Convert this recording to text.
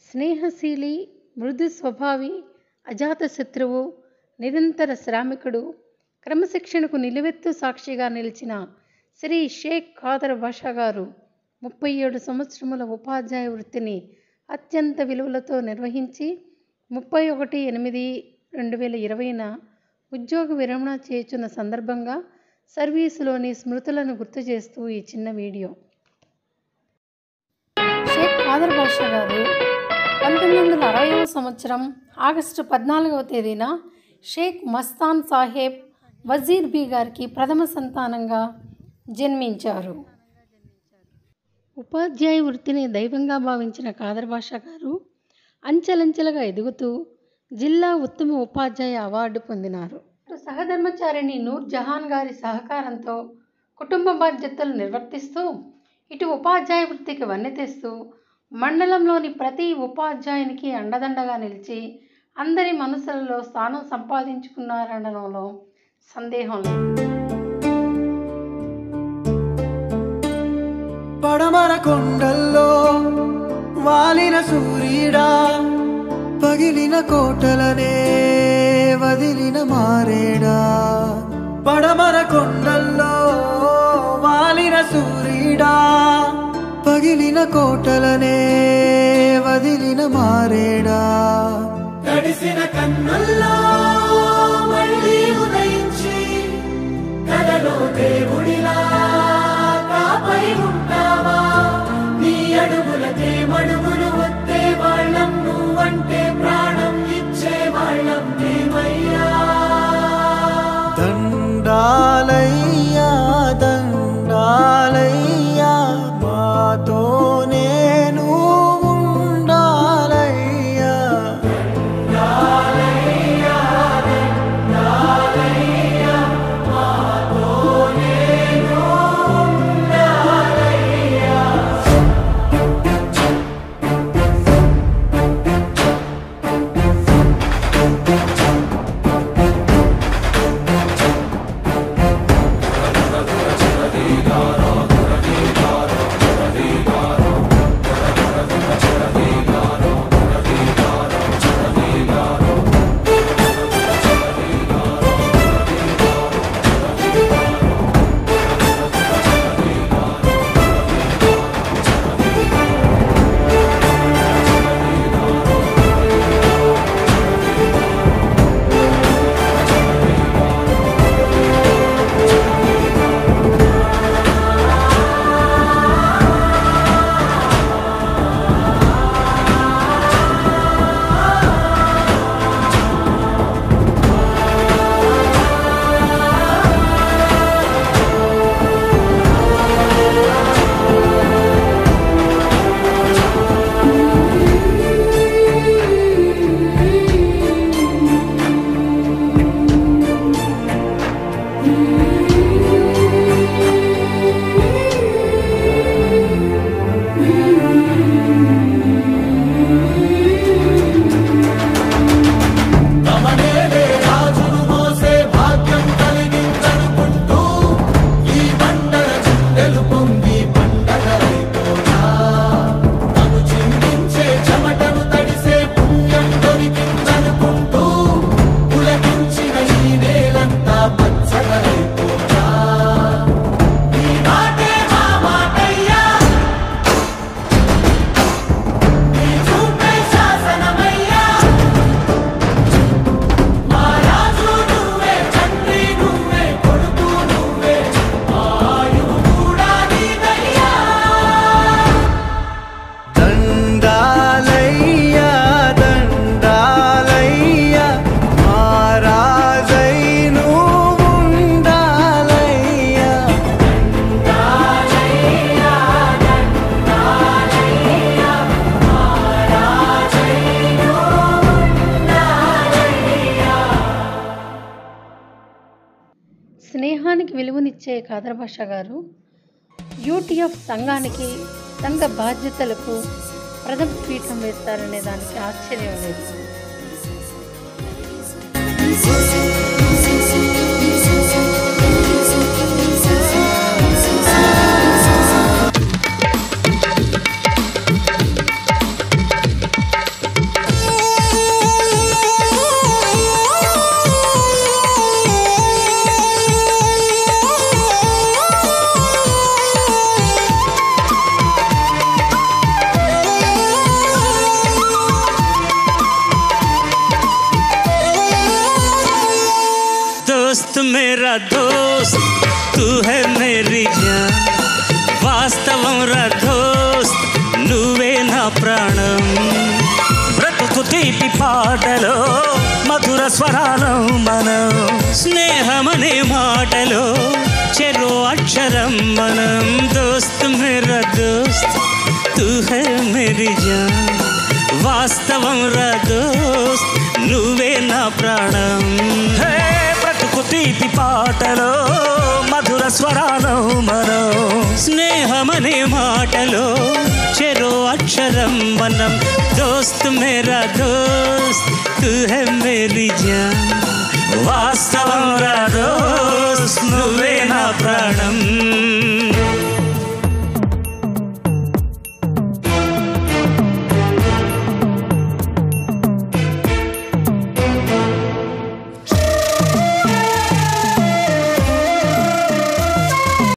స్నేహశీలి మృదు స్వభావి అజాతశత్రువు నిరంతర శ్రామికుడు క్రమశిక్షణకు నిలువెత్తు సాక్షిగా నిలిచిన శ్రీ షేక్ ఖాదర్ బాషా గారు ముప్పై ఏడు సంవత్సరముల ఉపాధ్యాయ వృత్తిని అత్యంత విలువలతో నిర్వహించి ముప్పై ఒకటి ఎనిమిది రెండు వేల ఇరవైన ఉద్యోగ విరమణ చేయుచున్న సందర్భంగా సర్వీసులోని స్మృతులను గుర్తు చేస్తూ ఈ చిన్న వీడియో షేక్ ఖాదర్ బాషా గారు పంతొమ్మిది వందల అరవైవ సంవత్సరం ఆగస్టు పద్నాలుగవ తేదీన షేక్ మస్తాన్ సాహెబ్ వజీర్ బీ గారికి ప్రథమ సంతానంగా జన్మించారు ఉపాధ్యాయ వృత్తిని దైవంగా భావించిన ఖాదర్ బాషా గారు అంచెలంచెలుగా ఎదుగుతూ జిల్లా ఉత్తమ ఉపాధ్యాయ అవార్డు పొందినారు అటు సహధర్మచారిణి నూర్ జహాన్ గారి సహకారంతో కుటుంబ బాధ్యతలు నిర్వర్తిస్తూ ఇటు ఉపాధ్యాయ వృత్తికి వన్నె తెస్తూ మండలంలోని ప్రతి ఉపాధ్యాయునికి అండదండగా నిలిచి అందరి మనసులలో స్థానం సంపాదించుకున్నారనడంలో సందేహం లేదు పడమర కొండల్లో వాలిన సూర్యుడా పగిలిన కోటలనే వదిలిన మారేడా పడమర కొండల్లో వాలిన సూర్యుడా పగిలిన కోటలనే వదిలిన మారేడా తడిసిన కన్నుల్లో మళ్ళీ ఉదయించి కలలో దేవుడిలా కాపై ఉంటావా నీ అడుగులకే మడుగులు వస్తే వాళ్ళం నువ్వంటే ప్రాణం ఇచ్చే వాళ్ళం మేమయ్యా దండాలయ్యా దండాలయ్యా మాతో నేను ఉండాలయ్యా తమనేలే రాజును మోసే భాగ్యం కలిగిందనుకుంటూ ఈ మండల గుండెలు పొంగి పండగలైపోనా తను చిందించే చెమటను తడిసే పుణ్యం దొరికిందనుకుంటూ పులకించిన ఈ నేలంతా పచ్చగలైపోనా ఈ మాటే మా మాటయ్యా ఈ చూపే శాసనమయ్యా మహారాజు నువ్వే తండ్రి నువ్వే కొడుకు నువ్వే ఆయువు కూడా నీదయ్యా దండాలయ్యా దండాలయ్యా మహారాజై నువ్వు ఉండాలయ్యా స్నేహానికి విలువనిచ్చే ఖాదర్ భాష గారు యూటీఎఫ్ సంఘానికి సంఘ బాధ్యతలకు ప్రథమ పీఠం వేస్తారనే దానికి ఆశ్చర్యం లేదు దోస్త్ తూ హై మేరీ జాన్ వాస్తవం రా దోస్త్ నువ్వే నా ప్రాణం బ్రతుకు తీపి పాటలో మధుర స్వరాలం మనం స్నేహమనే మాటలో చెరో అక్షరం మనం దోస్త్ మేరా దోస్త్ తూ హై మేరీ జాన్ వాస్తవం రా దోస్త్ నువ్వే నా ప్రాణం హే బ్రతుకు తీపి పాటలో మధుర స్వరాలం మనం స్నేహమనే మాటలో చెరో అక్షరం మనం దోస్త్ మేరా దోస్త్ తు హై మేరీ జాన్